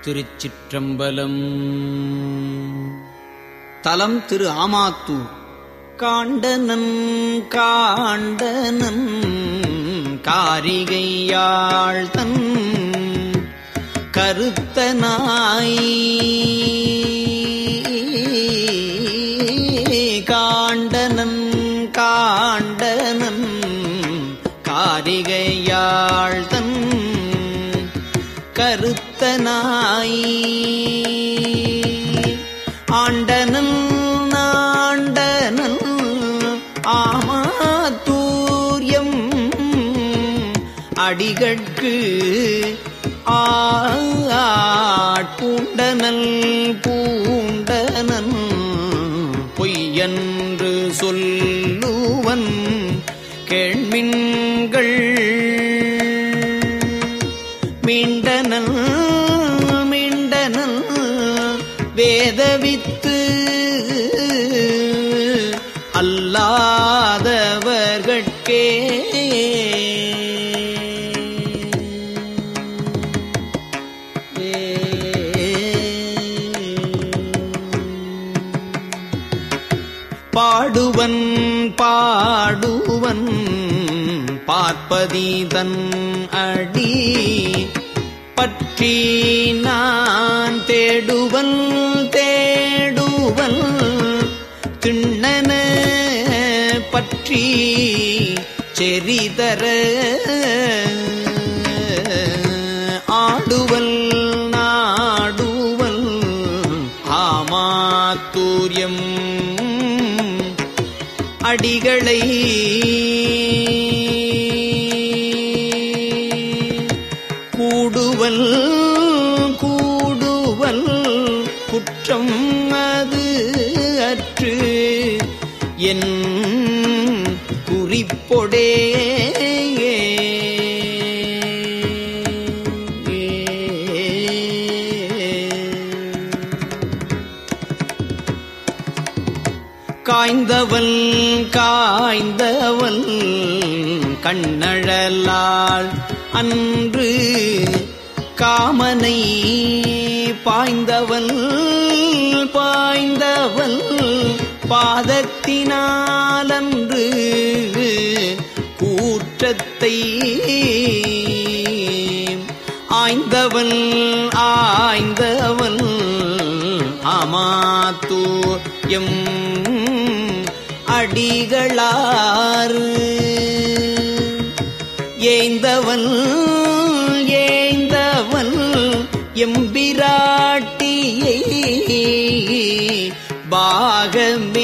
திருச்சிற்றம்பலம் தலம் திரு ஆமாத்தூர் காண்டனன் காண்டனன் காரிகையாழ்தன் கருத்தனாய் காண்டனன் காண்டனன் காரிகையாழ்தன் கருத்தனாய் ஆண்டனன் ஆண்டனன் ஆமாத்தூரியம் அடிகட்கு ஆட்பூண்டனல் பூண்டனன் பொய்யன்று சொல்லுவன் கேள்மின்கள் மீண்டனல் மீண்டனல் வேதவித்து அல்லாதவர்கட்கே பாடுவன் பாடுவன் பார்ப்பதீதன் அடி பற்றி நான் தேடுவன் தேடுவன் திண்ணன பற்றி செறிதர ஆடுவல் நாடுவல் ஆமாத்தூரியம் அடிகளை கூடுவல் கூடுவல் குற்றம் அது அற்று என் குறிப்பொடே காய்ந்தவன் காய்ந்தவன் கண்ணழலால் அன்று காமனை பாய்ந்தவன் பாய்ந்தவன் பாதத்தினாலன்று கூற்றத்தை ஆய்ந்தவன் ஆய்ந்தவன் ஆமாத்தூ எம் அடிகளாறு ஏய்ந்தவன் ஏய்ந்தவன் எம்பிராட்டியை பாகமே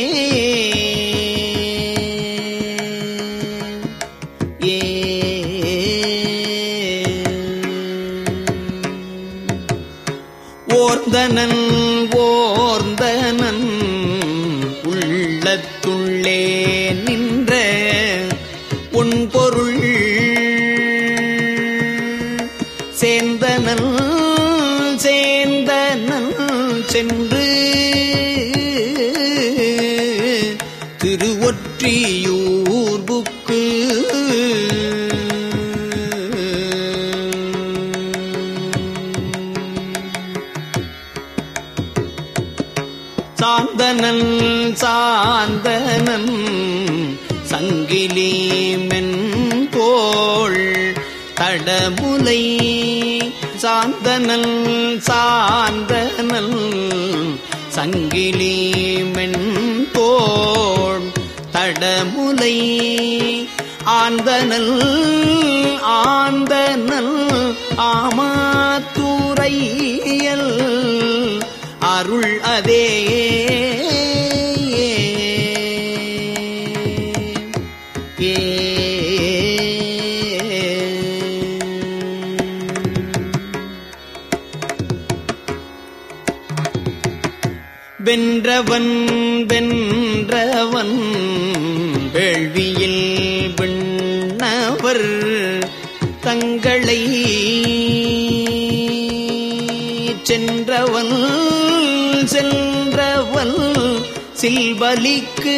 ஏ ஓர்ந்தனன் ஓர்ந்தனன் உள்ளத்துள்ளே நின்ற உன்பொருள் சேர்ந்தனன் சேர்ந்தனன் சென்று திருவொற்றியூர்புக்கு சாந்தனன் சாந்தனன் சங்கிலி மென்கோள் தடமுலை சாந்தனன் சாந்தனன் சங்கிலி மென்கோள் தடமுலை ஆந்தனல் ஆந்தனல் ஆமாத்துறையல் அருள் அதே ஏ வென்றவன் வென்றவன் வேள்வியில் விண்ணவர் தங்களை சென்றவன் சென்றவன் சில்வலிக்கு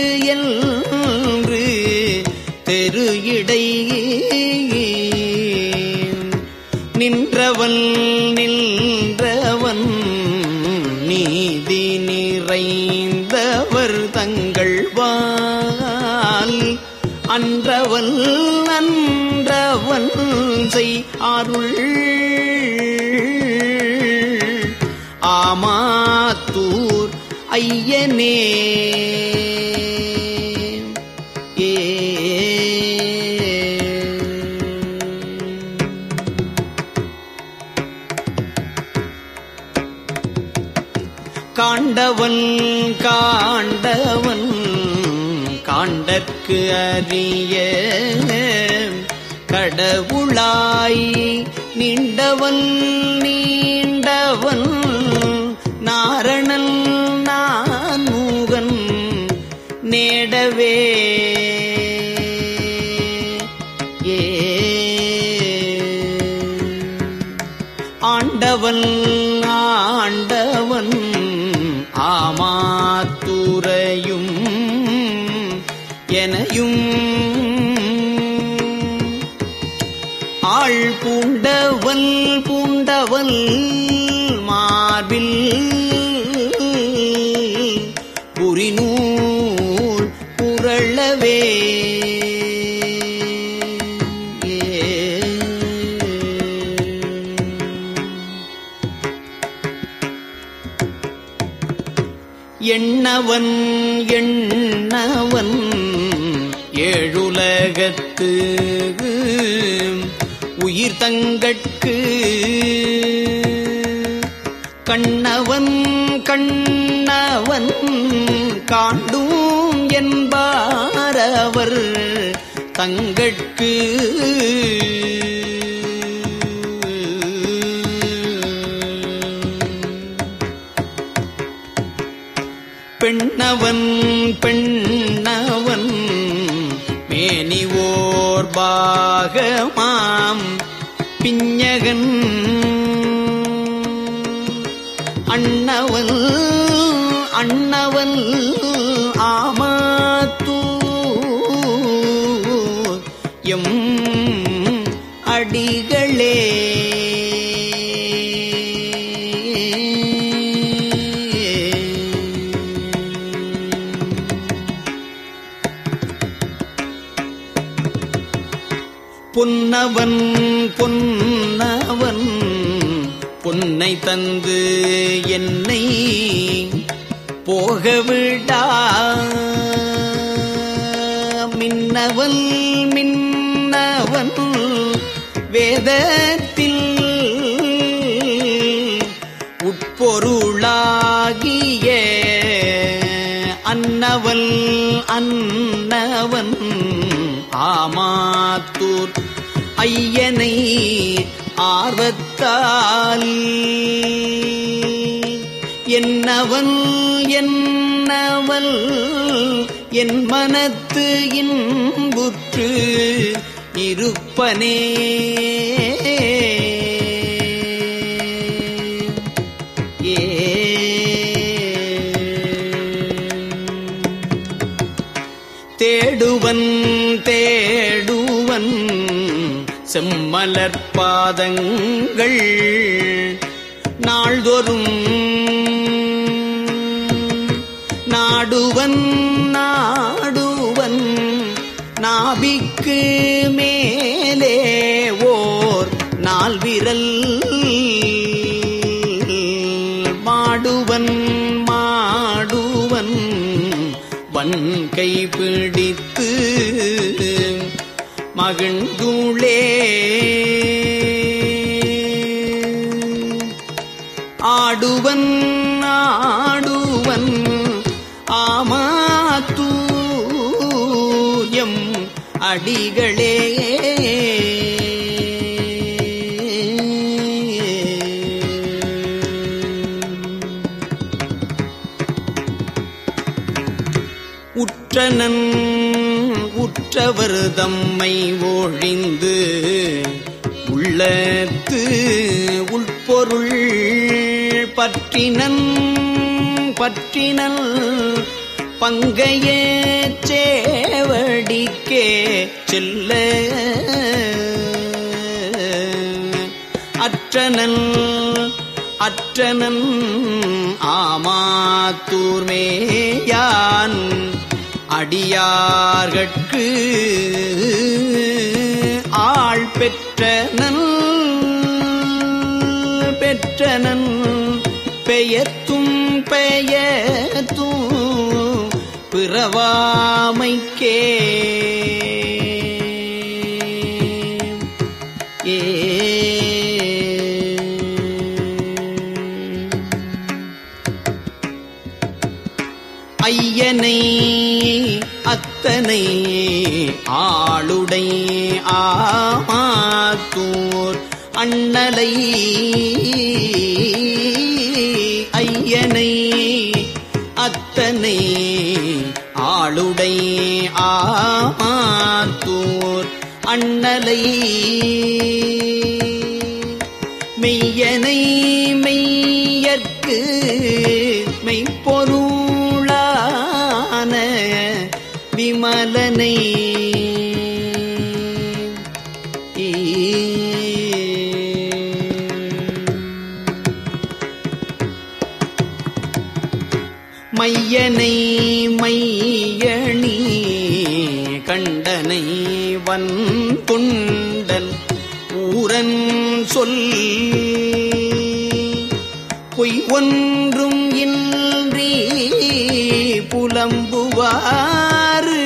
என்று தெரு இடை நின்றவன் நின்றவன் நீதி நிறைந்தவர் தங்கள் வால் அன்றவன் அன்றவன் செய் அருள் ஆமாத்தூர் ஐயனே ஏ காண்டவன் காண்டவன் காண்டற்கு அறிய கடவுளாய் நீண்டவன் நீண்டவன் நாரணன் நான் மூகன் நேடவே ஏ ஆண்டவன் ஆண்டவன் ஆமாத்துறையும் எனையும் ஆள் பூண்டவன் பூண்டவன் மார்பில் புரிநூல் புரளவே எண்ணவன் எண்ணவன் ஏழுலகத்து உயிர் தங்கட்கு கண்ணவன் கண்ணவன் காண்டும் என்பாரவர் தங்கட்கு பெண்ணவன் பெண்ணவன் மேனிவோர் பாகமாம் பிஞகன் அண்ணவன் அண்ணவன் ஆமாத்தூ எம் அடிகளே பொன்னவன் பொன்னவன் பொன்னை தந்து என்னை போகவிடா மின்னவன் மின்னவன் வேதத்தில் உட்பொருளாகிய அன்னவன் அன்னவன் ஆமாத்தூர் ஐயனை ஆர்வத்தால் என்னவன் என்னவள் என் மனத்து இன்புற்று இருப்பனே ஏ தேடுவன் தேடுவன் செம்மலர் பாதங்கள் நாள்தோறும் நாடுவன் நாடுவன் நாபிக்கு மேலே ஓர் நால் விரல் மாடுவன் மாடுவன் வன் கை பிடித்து மகிழ்ந்துளே ஆடுவன் ஆடுவன் ஆமாத்தூயம் அடிகளே உற்றனன் உற்றவர் தம்மை ஒழிந்து உள்ளத்து உள்பொருள் பற்றினன் பற்றினல் பங்கைய சேவடிக்கே செல்ல அற்றனன் அற்றனன் ஆமாத்தூர்மேயான் அடியார்கட்கு ஆள் பெற்றனன் பெற்றனன் பெயர்த்தும் பெயர்த்தும் பிறவாமைக்கே ஏ ஐயனை அத்தனை ஆளுடை ஆமாத்தூர் அண்ணலை ஐயனை அத்தனை ஆளுடை ஆமாத்தூர் அண்ணலை மெய்யனை மெய்யற்கு மெய்ப்பொருளான விமலனை மையனை மையணி கண்டனை வன் துண்டன் ஊரன் சொல் பொய் ஒன்றும் இன்றி புலம்புவாறு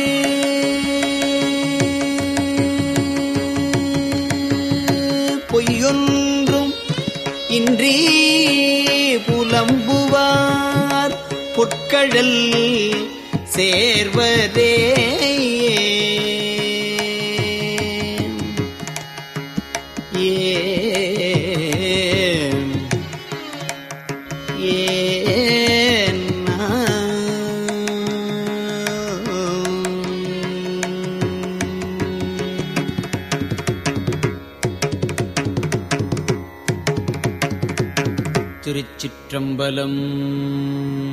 பொய்யொன்றும் இன்றி புலம்புவார் பொற்கழல் சேர்வதே ஏ ஏன்னா திருச்சிற்றம்பலம்